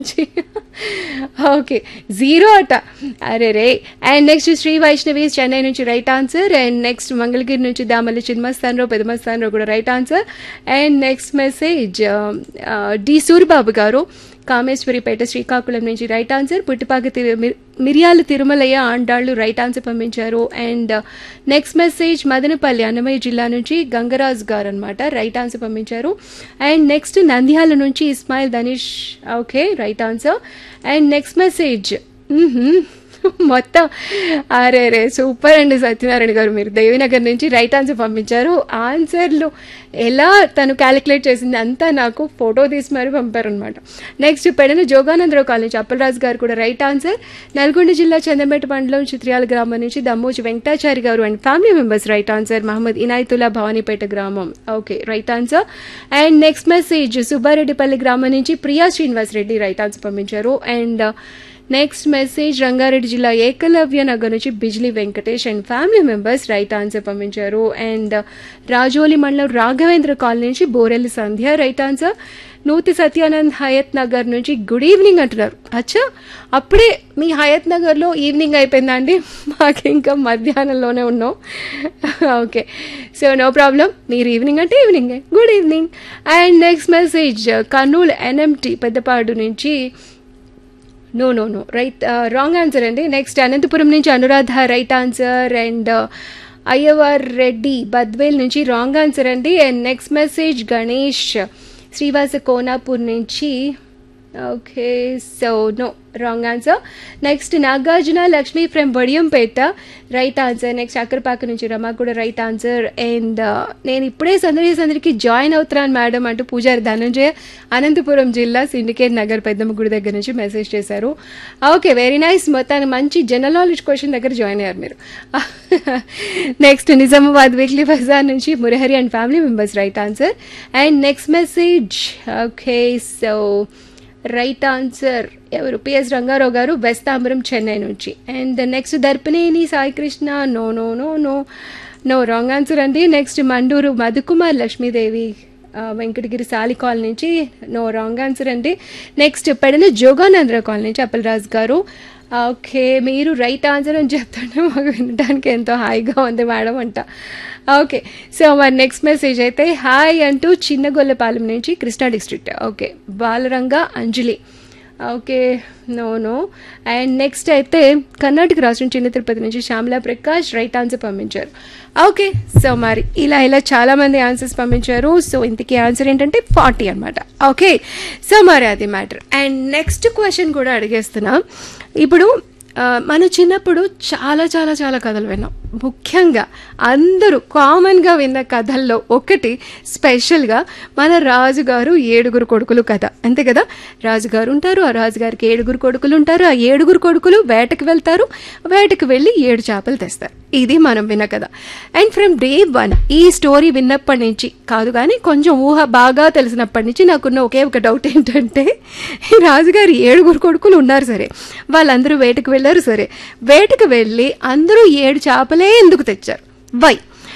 Okay zero అట అరే రే అండ్ నెక్స్ట్ శ్రీ వైష్ణవి చెన్నై నుంచి right answer and next Mangalagiri నుంచి దామల్లి చిన్మస్థానరావు పెదమస్థానరావు కూడా right answer and next message D Suribabu garu Kameswaripeta Srikakulam నుంచి రైట్ ఆన్సర్ పుట్టిపాక తిరు మిర్- మిరియాల తిరుమలయ్య ఆండాళ్ళు రైట్ ఆన్సర్ పంపించారు and next message Madanapalle Annamayya జిల్లా నుంచి గంగరాజ్ గారు అనమాట రైట్ ఆన్సర్ పంపించారు అండ్ నెక్స్ట్ నంద్యాల నుంచి Ismail Danish okay right answer and next message మొత్తం అరే రే సూపర్ అండి సత్యనారాయణ గారు మీరు దేవినగర్ నుంచి రైట్ ఆన్సర్ పంపించారు ఆన్సర్లు ఎలా తను క్యాలిక్యులేట్ చేసింది అంతా నాకు ఫోటో తీసి మరీ పంపారనమాట నెక్స్ట్ పెడన జోగానందరావు కాలేజ్ అప్పలరాజు గారు కూడా రైట్ ఆన్సర్ నల్గొండ జిల్లా చందమేట మండలం చిత్రియాల గ్రామం నుంచి Dammoji Venkatachari garu and family members right answer Mohammed Inayatullah Bhavanipeta గ్రామం okay right answer and next message Subbareddipalli గ్రామం నుంచి ప్రియా శ్రీనివాస్ రెడ్డి రైట్ ఆన్సర్ పంపించారు అండ్ నెక్స్ట్ మెసేజ్ రంగారెడ్డి జిల్లా ఏకలవ్య నగర్ నుంచి Bijli Venkatesh and family members right answer పంపించారు అండ్ రాజోలి మండలం రాఘవేంద్ర కాలనీ నుంచి బోరెల్లి సంధ్య రైట్ ఆన్సర్ నూతి సత్యానంద్ హయత్ నగర్ నుంచి గుడ్ ఈవినింగ్ అంటున్నారు అచ్చా అప్పుడే మీ హయత్ నగర్లో ఈవినింగ్ అయిపోయిందా అండి మాకు ఇంకా మధ్యాహ్నంలోనే ఉన్నాం ఓకే సో నో ప్రాబ్లం మీరు ఈవినింగ్ అంటే ఈవినింగే good evening and next message Kurnool ఎన్ఎంటి పెద్దపాడు నుంచి no no no right wrong answer అండి నెక్స్ట్ అనంతపురం నుంచి Anuradha right answer and Ayyavar Reddy Badvel నుంచి రాంగ్ ఆన్సర్ అండి and next message Ganesh Srivasa Konapur నుంచి okay so no wrong answer next Nagarjuna Lakshmi from Vadiyampeta right answer next Akkarapaka నుంచి రమా కూడా రైట్ ఆన్సర్ అండ్ నేను ఇప్పుడే సందడి సందడికి జాయిన్ అవుతున్నాను మేడం అంటూ పూజారి ధనంజయ అనంతపురం జిల్లా సిండికేట్ నగర్ పెద్దమ్మ గుడి దగ్గర నుంచి మెసేజ్ చేశారు ఓకే వెరీ నైస్ మొత్తాన్ని మంచి జనరల్ నాలెడ్జ్ క్వశ్చన్ దగ్గర జాయిన్ అయ్యారు మీరు నెక్స్ట్ నిజామాబాద్ వీక్లీ బజార్ నుంచి Murahari and family members right answer and next message okay so right answer ఎవరు పిఎస్ రంగారావు గారు వెస్తాంబరం చెన్నై నుంచి and next Darpaneni Saikrishna no no no no no wrong answer అండి next Manduru Madhukumar Lakshmidevi ఆ, వెంకటగిరి సాలి కాలనీ నుంచి నో రాంగ్ ఆన్సర్ అండి నెక్స్ట్ పెడన జోగానందరావు కాలనీ నుంచి అప్పలరాజు గారు okay మీరు రైట్ ఆన్సర్ అని చెప్తుంటే మాకు వినడానికి ఎంతో హాయిగా ఉంది మేడం అంట ఓకే సో మరి నెక్స్ట్ మెసేజ్ అయితే హాయ్ అంటూ చిన్నగొల్లపాలెం నుంచి Krishna district okay Balaranga Anjali okay no no and next అయితే కర్ణాటక రాష్ట్రం చిన్న తిరుపతి నుంచి శ్యామలా ప్రకాష్ రైట్ ఆన్సర్ పంపించారు ఓకే సో మరి ఇలా ఇలా చాలా మంది ఆన్సర్స్ పంపించారు సో ఇంతకీ ఆన్సర్ ఏంటంటే ఫార్టీ అనమాట ఓకే సో మరి అది మ్యాటర్ అండ్ నెక్స్ట్ క్వశ్చన్ కూడా అడిగేస్తున్నా ఇప్పుడు ఆ, మన చిన్నప్పుడు చాలా చాలా చాలా కథలు విన్నాం ముఖ్యంగా అందరూ కామన్గా విన్న కథల్లో ఒకటి స్పెషల్గా మన రాజుగారు ఏడుగురు కొడుకులు కథ అంతే కదా రాజుగారు ఉంటారు ఆ రాజుగారికి ఏడుగురు కొడుకులు ఉంటారు ఆ ఏడుగురు కొడుకులు వేటకు వెళ్తారు వేటకు వెళ్ళి ఏడు చేపలు తెస్తారు ఇది మనం విన్న కథ అండ్ ఫ్రమ్ డే వన్ ఈ స్టోరీ విన్నప్పటి నుంచి కాదు కానీ కొంచెం ఊహ బాగా తెలిసినప్పటి నుంచి నాకున్న ఒకే ఒక డౌట్ ఏంటంటే ఈ రాజుగారి ఏడుగురు కొడుకులు ఉన్నారు సరే వాళ్ళందరూ వేటకు వెళ్ళారు సరే వేటకు వెళ్ళి అందరూ ఏడు చేపలే ఎందుకు తెచ్చారు వై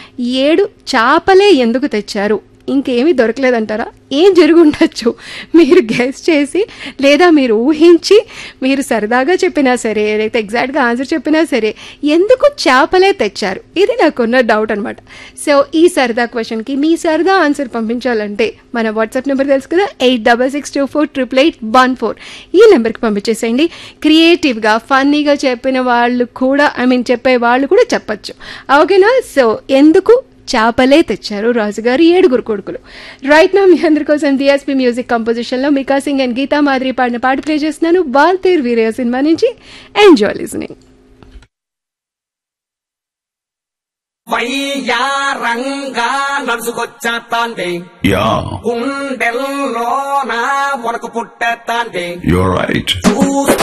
ఏడు చేపలే ఎందుకు తెచ్చారు ఇంకేమీ దొరకలేదంటారా ఏం జరిగి ఉండొచ్చు మీరు గెస్ చేసి లేదా మీరు ఊహించి మీరు సరదాగా చెప్పినా సరే లేకపోతే ఎగ్జాక్ట్గా ఆన్సర్ చెప్పినా సరే ఎందుకు చేపలే తెచ్చారు ఇది నాకున్న డౌట్ అనమాట సో ఈ సరదా క్వశ్చన్కి మీ సరదా ఆన్సర్ పంపించాలంటే మన వాట్సాప్ నెంబర్ తెలుసు కదా eight double six two four triple eight one four ఈ నెంబర్కి పంపించేసేయండి క్రియేటివ్గా ఫన్నీగా చెప్పిన వాళ్ళు కూడా ఐ మీన్ చెప్పే వాళ్ళు కూడా చెప్పచ్చు ఓకేనా సో ఎందుకు చేపలే తెచ్చారు రాజుగారు ఏడుగురు కొడుకులు రైట్ నా మీ అందరి కోసం డిఎస్పీ మ్యూజిక్ కంపోజిషన్లో మికా సింగ్ అండ్ గీతా మాదిరి పాడిన పాట ప్లే చేస్తున్నాను బాల్తీర్ వీరయ్య సినిమా నుంచి ఎంజాయ్ లిజనింగ్ వయ్యారంగా నడుచుకొచ్చేస్తాంది Yeah, గుండెల్లోన వణుకు పుట్టేస్తాంది you're right. చూస్తూ